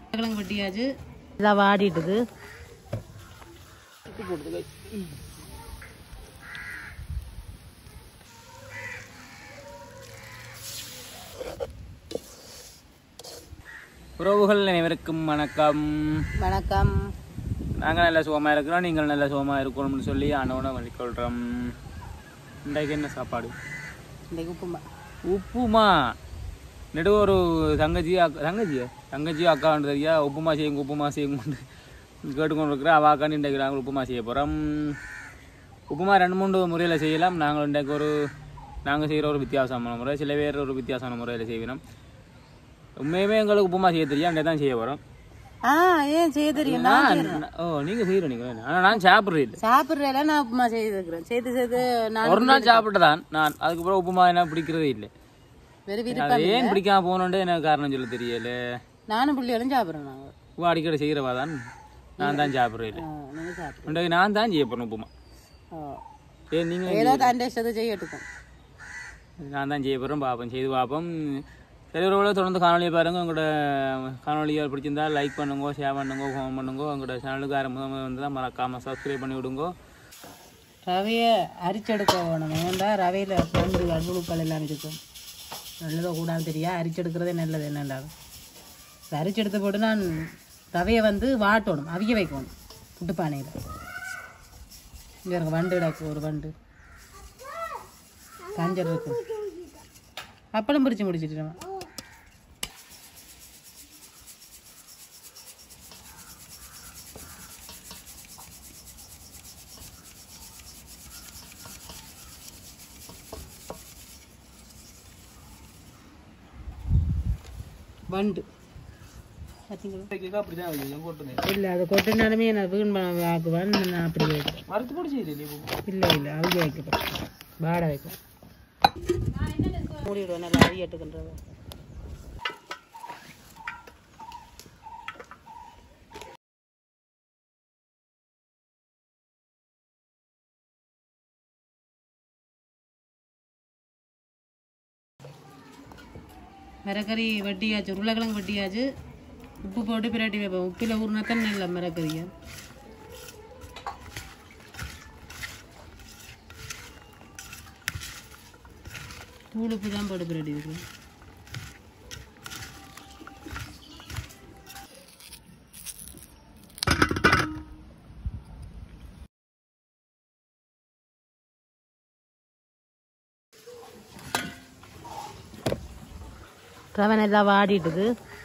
கிழங்கு வெட்டியாச்சு இதாக வாடிட்டுது உறவுகள் அனைவருக்கும் வணக்கம் வணக்கம் நாங்கள் நல்ல சுகமாக இருக்கிறோம் நீங்கள் நல்ல சுகமாக இருக்கணும்னு சொல்லி அனோட வழிகொள்கிறோம் இன்றைக்கு என்ன சாப்பாடு இன்றைக்கு உப்புமா உப்புமா நெடு ஒரு தங்கச்சி அக்கா தங்கச்சியா தங்கச்சி அக்கான்னு தெரியா உப்புமா செய்யுங்க உப்புமா செய்யுங்க கேட்டுக்கொண்டு இருக்கிற அவாக்கான்னு இன்றைக்கு நாங்கள் உப்புமா செய்ய போகிறோம் உப்புமா ரெண்டு மூணு முறையில் செய்யலாம் நாங்கள் இன்றைக்கு ஒரு நாங்கள் செய்கிற ஒரு வித்தியாசமான முறை சில பேர் ஒரு வித்தியாசமான முறையில் செய்வோம் உண்மையுமே எங்களுக்கு உப்புமா செய்ய தெரியும் அன்றைக்கு தான் செய்ய போகிறோம் ஆ ஏன் செய்ய தெரியும் நான் ஓ நீங்கள் செய்கிற நீங்கள் ஆனால் நான் சாப்பிட்றது இல்லை சாப்பிட்றதுல நான் உப்புமா செய்திருக்கிறேன் செய்து செய்து நான் ஒரு நாள் சாப்பிட்டு தான் நான் அதுக்கப்புறம் உப்புமா என்ன பிடிக்கிறதே இல்லை வெறும் அது விருப்பம் ஏன் பிடிக்காம போகணுன்ட்டு எனக்கு காரணம் சொல்ல தெரியல நானும் பிள்ளைகளும் சாப்பிட்றோம் நாங்கள் உப்பு அடிக்கடி செய்கிறவா தான் நான் தான் சாப்பிட்றேன் இல்லை நீங்கள் சாப்பிட்றோம் இன்றைக்கு நான் தான் செய்ய போகிறேன் உப்புமா ஏன் நீங்கள் ஏதோ தண்டை இஷ்டத்தை செய்யட்டுக்கும் நான் தான் செய்ய போகிறேன் பார்ப்போம் செய்து பார்ப்போம் சரி ஒரு தொடர்ந்து காணொலியை பாருங்கள் உங்களோட காணொலியை பிடிச்சிருந்தா லைக் பண்ணுங்க ஷேர் பண்ணுங்க ஃபோன் பண்ணுங்க உங்களோட சேனலுக்கு ஆரம்பம் வந்து தான் மறக்காமல் சப்ஸ்கிரைப் பண்ணி விடுங்க ரவையை அரிச்செடுக்க வேணும் ஏன்டா ரவையில் பண்டு அழுப்புகள் எல்லாம் இருக்கும் நல்லதோ கூடாது தெரியா அரிச்செடுக்கிறதே நல்லது என்னண்டா அரிச்செடுத்து போட்டு நான் ரவையை வந்து வாட்டணும் அவிய வைக்கணும் புட்டுப்பானையில் இங்கே இருக்க வண்டு கிடக்கு ஒரு வண்டு கஞ்சர் இருக்கு அப்பளம் பிரித்து முடிச்சிட்டு நம்ம. வண்டு பார்த்தீங்களா அப்படி தான் போட்டுருந்தேன் இல்லை அது கொட்டினாலுமே நான் வீண் பண்ண ஆக்குவேன் நான் அப்படி வைக்கிறேன் மறுத்து போட்டு செய்யுது இல்லை இல்லை அவிய வைக்கப்படும் வாட வைக்கும் மூடிடுவேன் நல்லா அவியட்டுக்கின்றது மிரக்கறி வெட்டியாச்சு உருளைக்கிழங்கு வெட்டியாச்சு உப்பு போட்டு பிரட்டி வைப்பேன் உப்பில் ஊறினா தான் நல்ல மிரக்கறியை தூள் உப்பு தான் போட்டு பிரட்டி வைக்கிறேன் ரவை நல்லா வாடிட்டுது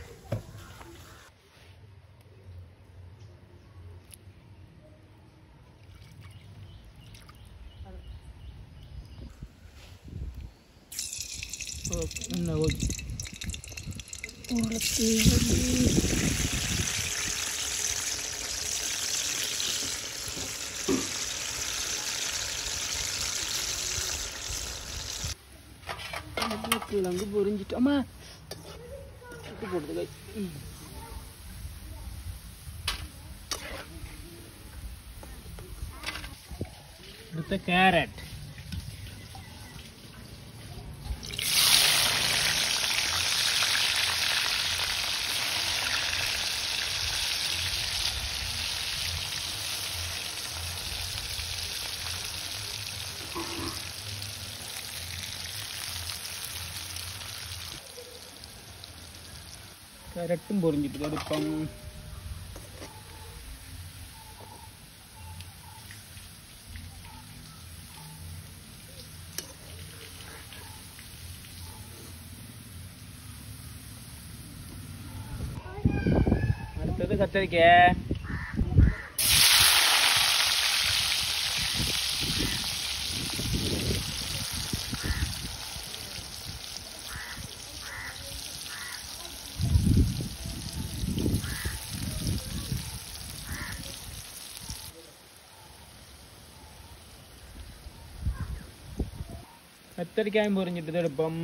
என்ன ஓகே கிழங்கு பொரிஞ்சிட்டோமா உப்பு போடுது கை அடுத்த கேரட் கேரட்டும் பொரிஞ்சிட்டு எடுப்போம் அடுத்தது கத்திரிக்காய் கத்திரிக்காயும் பொரிஞ்சிட்டு எடுப்போம்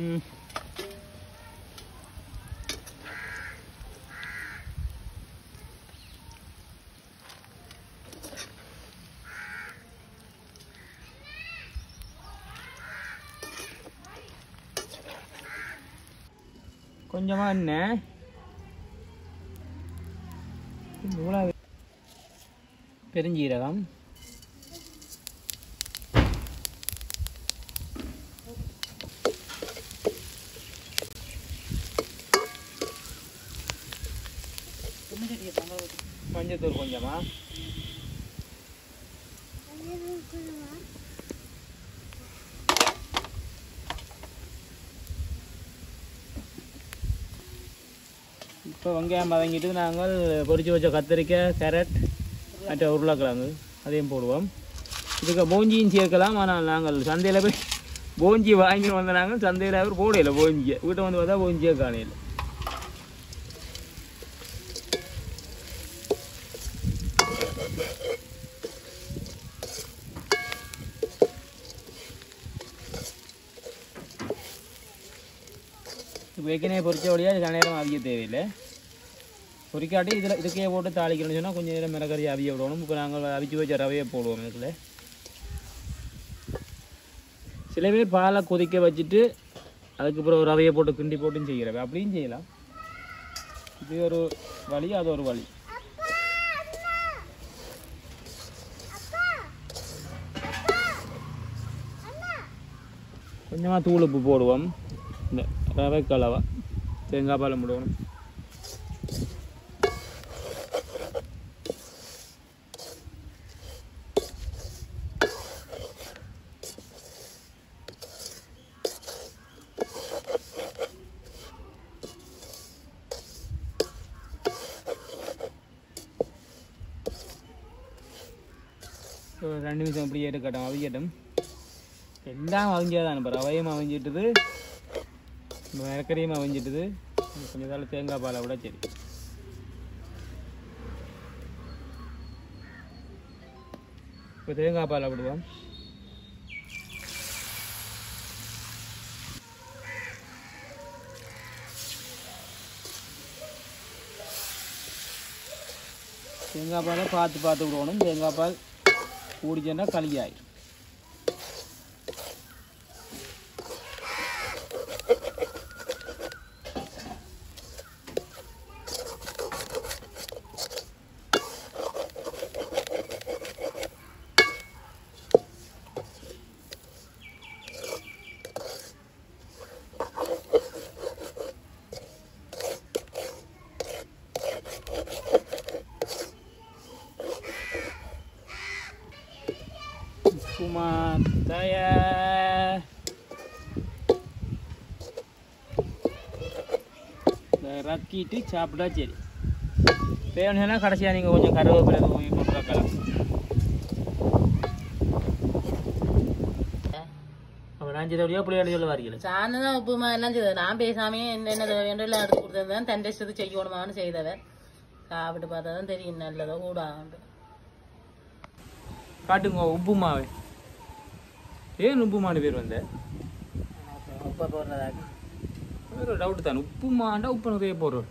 கொஞ்சமா எண்ணெய் பெருஞ்சீரகம் மஞ்சத்தூள் கொஞ்சமா இப்போ வெங்காயம் வதங்கிட்டு நாங்கள் பொரிச்சு வச்ச கத்திரிக்காய் கேரட் மற்ற உருளைக்கிழங்கு அதையும் போடுவோம் இதுக்கு போஞ்சியும் சேர்க்கலாம் ஆனால் நாங்கள் சந்தையில் போய் போஞ்சி வாங்கிட்டு வந்த நாங்கள் சந்தையில் அவர் போடையில போஞ்சியை வீட்டை வந்து பார்த்தா போஞ்சியே காணையில் இப்போ ஏற்கனவே பொரிச்ச வழியாக இது நேரம் அவிய தேவையில்லை பொரிக்காட்டி இதில் இதுக்கே போட்டு தாளிக்கணும்னு சொன்னால் கொஞ்சம் நேரம் மிளகறி அவிய விடணும் இப்போ நாங்கள் அவிச்சு வச்ச ரவையை போடுவோம் இதுக்குள்ள சில பேர் பாலை கொதிக்க வச்சுட்டு அதுக்கப்புறம் ரவையை போட்டு கிண்டி போட்டும் செய்கிறவ அப்படியும் செய்யலாம் இது ஒரு வழி அது ஒரு வழி கொஞ்சமாக தூள் உப்பு போடுவோம் இந்த ரவை கலவை தேங்காய் பால் முடணும் ஒரு ரெண்டு நிமிஷம் அப்படியே இருக்கட்டும் அவிக்கட்டும் எல்லாம் அவிஞ்சாதான் இப்போ ரவையும் அவிஞ்சிட்டுது மிளக்கறியும் அவிஞ்சிட்டுது கொஞ்சம் நாள் தேங்காய் பாலை விட சரி இப்போ தேங்காய் பாலை விடுவோம் தேங்காய் பாலை பார்த்து பார்த்து விடணும் தேங்காய் பால் கூடிச்சேன்னா களியாயிடும் உப்புமா தயார் இதை ரக்கிட்டு சாப்பிட்டா சரி வேணும்னா கடைசியாக நீங்கள் கொஞ்சம் கருவேப்பிலை தூவி போட்டு வைக்கலாம் அப்போ நான் செய்தபடியா பிள்ளையாடி சொல்ல வரீங்களா சாணம் உப்புமா எல்லாம் செய்தது நான் பேசாமே என்னென்ன தேவையோ எல்லாம் எடுத்து கொடுத்தது தன் இஷ்டத்துக்கு செய்யணுமான்னு செய்தவர் சாப்பிட்டு பார்த்தா தான் தெரியும் நல்லதோ கூடாது காட்டுங்க உப்புமாவே ஏன் உப்புமான்னு பேர் வந்த உப்பை போடுறதாக்கு ஒரு டவுட் தான் உப்புமாண்டா உப்பு நிறைய போடுறோம்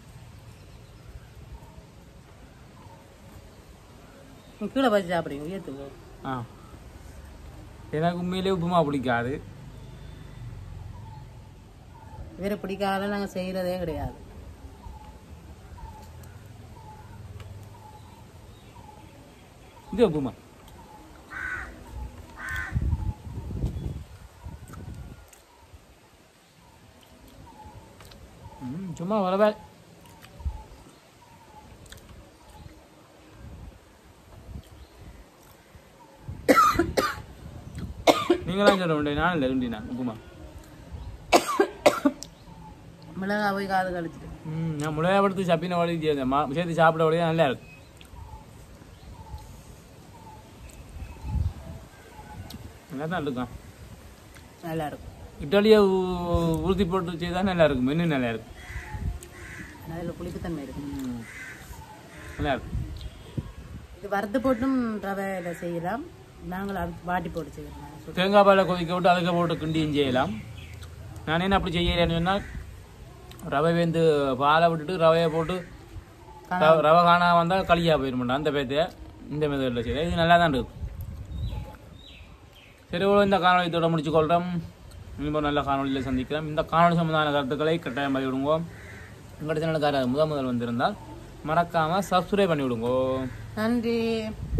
கீழே வச்சு சாப்பிடுங்க உயர்த்துக்கோ ஆ எனக்கு உண்மையிலே உப்புமா பிடிக்காது இவரை பிடிக்காத நாங்கள் செய்கிறதே கிடையாது இது உப்புமா ம், சும்மா வரவே நீங்களாம் சொல்ல வேண்டிய நான் இல்லை உண்டினா உப்புமா மிளகா போய் காது கழிச்சிட்டு ம் நான் மிளகா படுத்து சப்பின வழி மா சேர்த்து சாப்பிட வழியாக நல்லா இருக்கு நல்லா தான் இருக்கும் நல்லா இருக்கும் இட்டாலியை உ- உறுதி போட்டு செய்தால் நல்லா இருக்கும் இன்னும் நல்லா இருக்கும் அதில் புளிப்புத்தன்மை இருக்கு ம். நல்லா இருக்கும் இது வறுத்து போட்டும் ரவையில் செய்யலாம் நாங்கள் அது வாட்டி போட்டு செய்யலாம் தேங்காய் பாலை கொதிக்க விட்டு அதுக்கு போட்டு கிண்டியும் செய்யலாம் நான் என்ன அப்படி செய்யலைன்னு சொன்னால் ரவை வேந்து பாலை விட்டுட்டு ரவையை போட்டு ர- ரவை காணா வந்தால் களியாக போயிட அந்த பேத்தைய இந்த மெதடில் செய்ய இது நல்லா தான் இருக்கும் சரி இவ்வளோ இந்த காணொலியத்தோட முடிச்சுக்கொள்கிறோம் இன்னும் நல்ல காணொலியில் சந்திக்கிறோம் இந்த காணொலி சம்பந்தமான கருத்துக்களை கட்டாயம் பதிவிடுவோம் உங்களுடைய சேனலுக்கார முதல் முதல் வந்திருந்தால் மறக்காமல் சப்ஸ்கிரைப் பண்ணி விடுங்கோ நன்றி